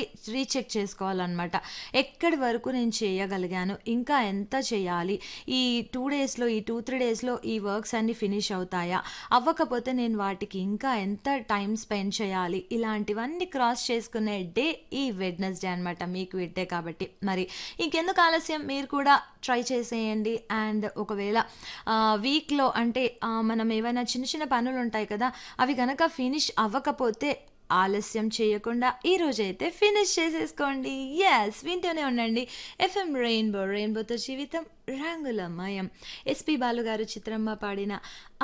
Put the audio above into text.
recheck చేసుకోవాలన్నమాట ఎక్కడి వరకు నేను చేయగలిగాను ఇంకా ఎంత చేయాలి ఈ టూ డేస్లో ఈ టూ త్రీ డేస్లో ఈ వర్క్స్ అన్ని ఫినిష్ అవుతాయా అవ్వకపోతే నేను వాటికి ఇంకా ఎంత టైం స్పెండ్ చేయాలి ఇలాంటివన్నీ క్రాస్ చేసుకునే డే ఈ వెడ్నెస్డే అనమాట మీకు డే కాబట్టి మరి ఇంకెందుకు ఆలస్యం మీరు కూడా ట్రై చేసేయండి అండ్ ఒకవేళ వీక్లో అంటే ఆ, మనం ఏవైనా చిన్న చిన్న పనులు ఉంటాయి కదా అవి కనుక ఫినిష్ అవ్వకపోతే ఆలస్యం చేయకుండా ఈ రోజైతే ఫినిష్ చేసేసుకోండి ఎస్ వింటూనే ఉండండి ఎఫ్ఎం రెయిన్బో రెయిన్బోతో జీవితం రంగులమయం ఎస్పి బాలు గారు చిత్రమ్మ పాడిన